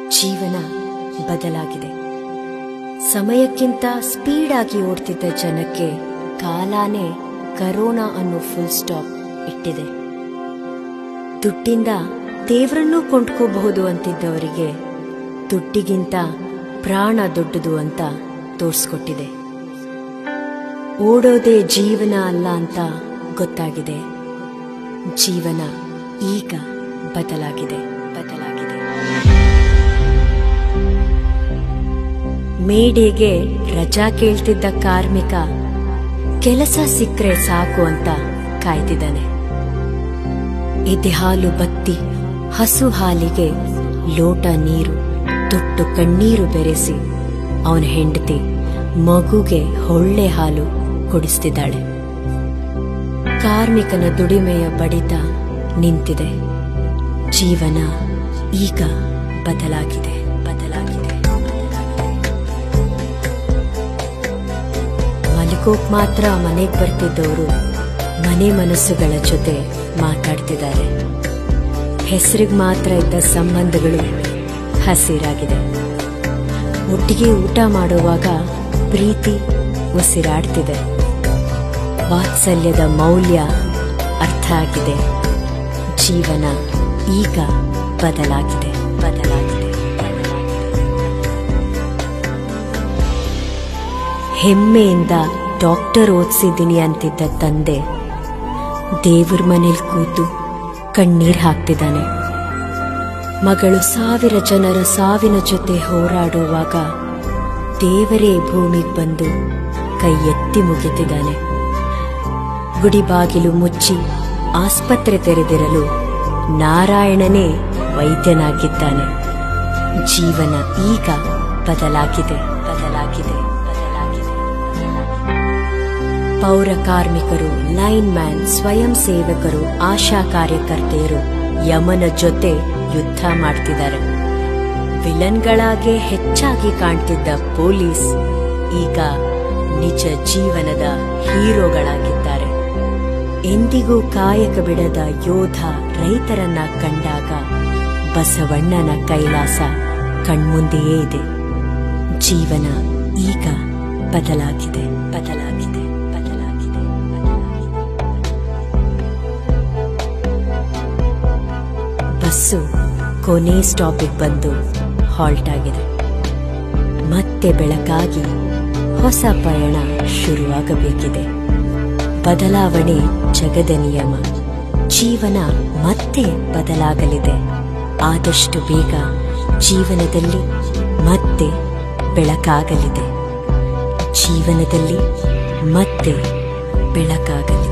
ಜೀವನ ಬದಲಾಗಿದೆ ಸಮಯಕ್ಕಿಂತ ಸ್ಪೀಡಾಗಿ ಓಡ್ತಿದ್ದ ಜನಕ್ಕೆ ಕಾಲಾನೇ ಕರೋನಾ ಅನ್ನೋ ಫುಲ್ ಸ್ಟಾಪ್ ಇಟ್ಟಿದೆ ದುಡ್ಡಿಂದ ದೇವರನ್ನೂ ಕೊಂಡ್ಕೋಬಹುದು ಅಂತಿದ್ದವರಿಗೆ ದುಡ್ಡಿಗಿಂತ ಪ್ರಾಣ ದೊಡ್ಡದು ಅಂತ ತೋರಿಸ್ಕೊಟ್ಟಿದೆ ಓಡೋದೇ ಜೀವನ ಅಲ್ಲ ಅಂತ ಗೊತ್ತಾಗಿದೆ ಜೀವನ ಈಗ ಬದಲಾಗಿದೆ ಬದಲಾಗಿದೆ ಮೇಡೆಗೆ ರಜಾ ಕೇಳ್ತಿದ್ದ ಕಾರ್ಮಿಕ ಕೆಲಸ ಸಿಕ್ಕರೆ ಸಾಕು ಅಂತ ಕಾಯ್ತಿದ್ದಾನೆ ಎದೆ ಹಾಲು ಬತ್ತಿ ಹಸು ಹಾಲಿಗೆ ಲೋಟ ನೀರು ತೊಟ್ಟು ಕಣ್ಣೀರು ಬೆರೆಸಿ ಅವನ ಹೆಂಡತಿ ಮಗುಗೆ ಹೊಳ್ಳೆ ಹಾಲು ಕುಡಿಸ್ತಿದ್ದಾಳೆ ಕಾರ್ಮಿಕನ ದುಡಿಮೆಯ ಬಡಿತ ನಿಂತಿದೆ ಜೀವನ ಈಗ ಬದಲಾಗಿದೆ ಬದಲಾಗಿದೆ ಮಲಗೋಕ್ ಮಾತ್ರ ಮನೆಗೆ ಬರ್ತಿದ್ದವರು ಮನೆ ಮನಸ್ಸುಗಳ ಜೊತೆ ಮಾತಾಡ್ತಿದ್ದಾರೆ ಹೆಸರಿಗೆ ಮಾತ್ರ ಇದ್ದ ಸಂಬಂಧಗಳು ಹಸಿರಾಗಿದೆ ಒಟ್ಟಿಗೆ ಊಟ ಮಾಡುವಾಗ ಪ್ರೀತಿ ಉಸಿರಾಡ್ತಿದೆ ವಾತ್ಸಲ್ಯದ ಮೌಲ್ಯ ಅರ್ಥ ಆಗಿದೆ ಜೀವನ ಈಗ ಬದಲಾಗಿದೆ ಬದಲಾಗಿದೆ ಹೆಮ್ಮೆಯಿಂದ ಡಾಕ್ಟರ್ ಓದಿಸಿದ್ದೀನಿ ಅಂತಿದ್ದ ತಂದೆ ದೇವ್ರ ಮನೇಲಿ ಕೂತು ಕಣ್ಣೀರ್ ಹಾಕ್ತಿದ್ದಾನೆ ಮಗಳು ಸಾವಿರ ಜನರ ಸಾವಿನ ಜೊತೆ ಹೋರಾಡುವಾಗ ದೇವರೇ ಭೂಮಿಗೆ ಬಂದು ಕೈ ಎತ್ತಿ ಮುಗಿತಿದ್ದಾನೆ ಗುಡಿ ಬಾಗಿಲು ಮುಚ್ಚಿ ಆಸ್ಪತ್ರೆ ತೆರೆದಿರಲು ನಾರಾಯಣನೇ ವೈದ್ಯನಾಗಿದ್ದಾನೆ ಜೀವನ ಈಗ ಬದಲಾಗಿದೆ ಬದಲಾಗಿದೆ ಬದಲಾಗಿದೆ ಪೌರ ಕಾರ್ಮಿಕರು ಲೈನ್ ಮ್ಯಾನ್ ಸ್ವಯಂ ಸೇವಕರು ಆಶಾ ಕಾರ್ಯಕರ್ತೆಯರು ಯಮನ ಜೊತೆ ಯುದ್ಧ ಮಾಡ್ತಿದ್ದಾರೆ ವಿಲನ್ಗಳಾಗೆ ಹೆಚ್ಚಾಗಿ ಕಾಣ್ತಿದ್ದ ಪೊಲೀಸ್ ಈಗ ನಿಜ ಜೀವನದ ಹೀರೋಗಳಾಗಿದ್ದಾರೆ ಎಂದಿಗೂ ಕಾಯಕ ಬಿಡದ ಯೋಧ ರೈತರನ್ನ ಕಂಡಾಗ ಬಸವಣ್ಣನ ಕೈಲಾಸ ಕಣ್ಮುಂದೆಯೇ ಇದೆ ಜೀವನ ಈಗ ಬದಲಾಗಿದೆ ಬದಲಾಗಿದೆ ಬದಲಾಗಿದೆ ಬದಲಾಗಿದೆ ಬಸ್ಸು ಕೊನೆ ಸ್ಟಾಪಿಗೆ ಬಂದು ಹಾಲ್ಟ್ ಆಗಿದೆ ಮತ್ತೆ ಬೆಳಕಾಗಿ ಹೊಸ ಪಯಣ ಶುರುವಾಗಬೇಕಿದೆ ಬದಲಾವಣೆ ಜಗದ ನಿಯಮ ಜೀವನ ಮತ್ತೆ ಬದಲಾಗಲಿದೆ ಆದಷ್ಟು ಬೇಗ ಜೀವನದಲ್ಲಿ ಮತ್ತೆ ಬೆಳಕಾಗಲಿದೆ ಜೀವನದಲ್ಲಿ ಮತ್ತೆ ಬೆಳಕಾಗಲಿದೆ